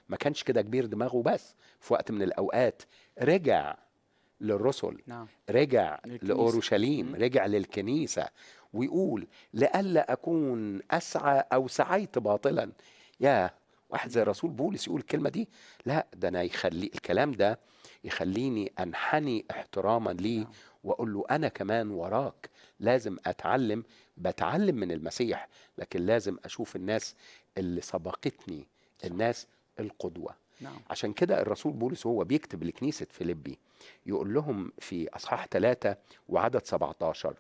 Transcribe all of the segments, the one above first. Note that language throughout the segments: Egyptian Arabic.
ما كانش كده كبير دماغه بس في وقت من الاوقات رجع للرسل نعم رجع للكنيسة. لاورشليم مم. رجع للكنيسه ويقول لئلا اكون اسعى او سعيت باطلا يا واحد زي الرسول بولس يقول الكلمه دي لا ده انا يخلي الكلام ده يخليني انحني احتراما ليه نعم. واقول له انا كمان وراك لازم اتعلم بتعلم من المسيح لكن لازم اشوف الناس اللي سبقتني الناس القدوه نعم عشان كده الرسول بولس وهو بيكتب لكنيسة فيليبي يقول لهم في أصحاح 3 وعدد 17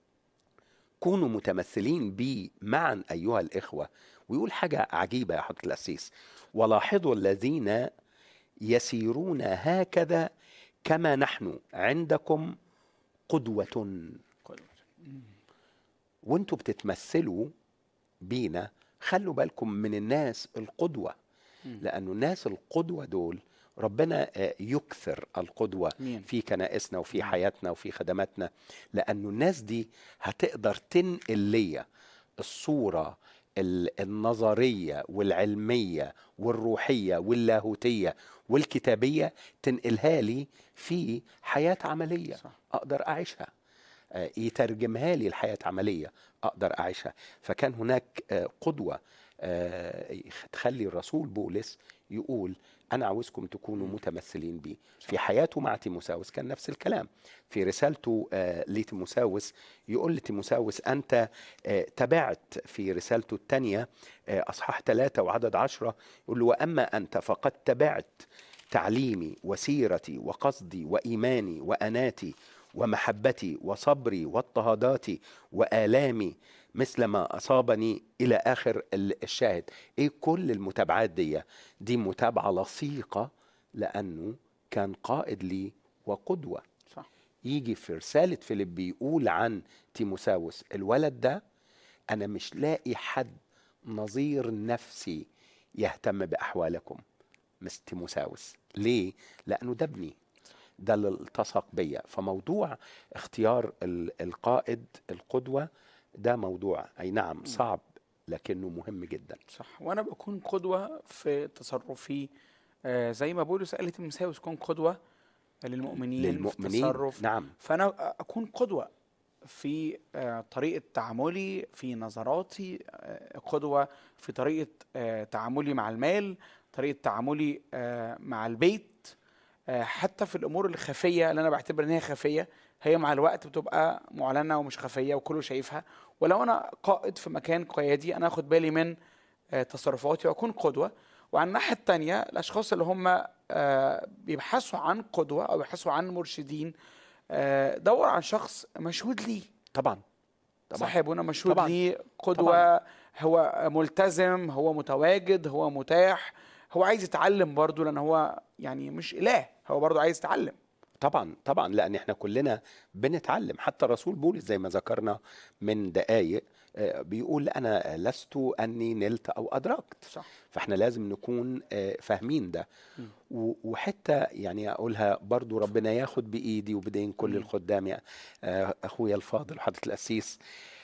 كونوا متمثلين بي معا أيها الإخوة ويقول حاجة عجيبة يا حضرة الأسيس ولاحظوا الذين يسيرون هكذا كما نحن عندكم قدوة قدوة. وانتوا بتتمثلوا بينا خلوا بالكم من الناس القدوة مم. لأنه الناس القدوة دول ربنا آه، يكثر القدوة مين؟ في كنائسنا وفي نعم. حياتنا وفي خدماتنا لأنه الناس دي هتقدر تنقل ليا الصورة ال- النظرية والعلمية والروحية واللاهوتية والكتابية تنقلها لي في حياة عملية صح. أقدر أعيشها آه، يترجمها لي الحياة عملية أقدر أعيشها فكان هناك آه، قدوة آه، تخلي الرسول بولس يقول أنا عاوزكم تكونوا متمثلين بي في حياته مع تيموساوس كان نفس الكلام في رسالته آه، لتيموساوس يقول لتيموساوس أنت آه، تبعت في رسالته الثانية أصحاح ثلاثة وعدد عشرة يقول له وأما أنت فقد تبعت تعليمي وسيرتي وقصدي وإيماني وأناتي ومحبتي وصبري واضطهاداتي وآلامي مثل ما أصابني إلى آخر ال- الشاهد إيه كل المتابعات دي دي متابعة لصيقة لأنه كان قائد لي وقدوة صح يجي في رسالة فيليب يقول عن تيموساوس الولد ده أنا مش لاقي حد نظير نفسي يهتم بأحوالكم مس تيموساوس ليه؟ لأنه ده ابني ده اللي التصق بيا فموضوع اختيار ال- القائد القدوة ده موضوع أي نعم صعب لكنه مهم جدا صح وانا بكون قدوه في تصرفي آه زي ما بولس قال لتيموثاوس كون قدوه للمؤمنين في للمؤمنين التصرف نعم فانا اكون قدوه في آه، طريقه تعاملي في نظراتي آه، قدوه في طريقه آه، تعاملي مع المال طريقه تعاملي آه، مع البيت آه، حتى في الامور الخفيه اللي انا بعتبر ان هي خفيه هي مع الوقت بتبقى معلنه ومش خفيه وكله شايفها ولو انا قائد في مكان قيادي انا اخد بالي من آه، تصرفاتي واكون قدوه وعلى الناحيه الثانيه الاشخاص اللي هم آه، بيبحثوا عن قدوه او بيبحثوا عن مرشدين آه، دور عن شخص مشهود ليه طبعا طبعا صح يا ابونا مشهود طبعاً. ليه قدوه هو ملتزم هو متواجد هو متاح هو عايز يتعلم برضه لان هو يعني مش اله هو برضه عايز يتعلم طبعا طبعا لان احنا كلنا بنتعلم حتى الرسول بولس زي ما ذكرنا من دقائق آه، بيقول انا لست اني نلت او ادركت صح فاحنا لازم نكون آه، فاهمين ده مم. و- وحتى يعني اقولها برضو ربنا ياخد بايدي وبدين كل مم. الخدام يا آه، اخويا الفاضل حضره القسيس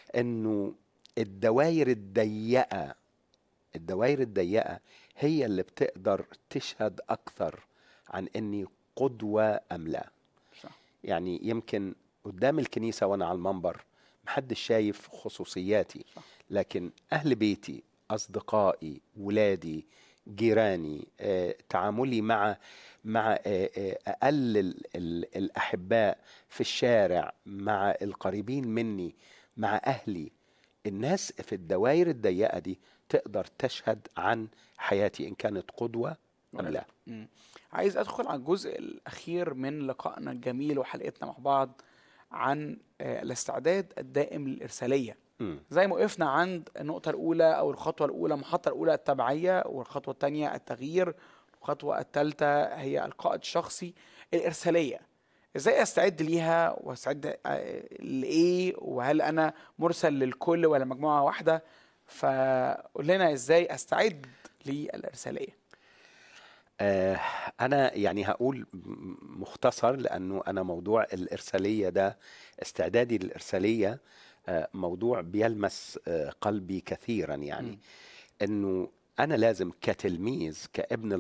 انه الدوائر الضيقه الدوائر الضيقه هي اللي بتقدر تشهد اكثر عن اني قدوه ام لا صح يعني يمكن قدام الكنيسه وانا على المنبر محدش شايف خصوصياتي صح. لكن اهل بيتي اصدقائي ولادي جيراني آه، تعاملي مع مع آه، آه، اقل ال- ال- الاحباء في الشارع مع القريبين مني مع اهلي الناس في الدوائر الضيقه دي تقدر تشهد عن حياتي ان كانت قدوه ام لا مم. عايز ادخل على الجزء الاخير من لقائنا الجميل وحلقتنا مع بعض عن آه، الاستعداد الدائم للارساليه مم. زي ما وقفنا عند النقطة الأولى أو الخطوة الأولى المحطة الأولى التبعية والخطوة الثانية التغيير الخطوة الثالثة هي القائد الشخصي الإرسالية إزاي أستعد ليها وأستعد آه، لإيه وهل أنا مرسل للكل ولا مجموعة واحدة فقول لنا إزاي أستعد للإرسالية آه، أنا يعني هقول م- مختصر لأنه أنا موضوع الإرسالية ده استعدادي للإرسالية آه، موضوع بيلمس آه، قلبي كثيرا يعني مم. إنه أنا لازم كتلميذ كابن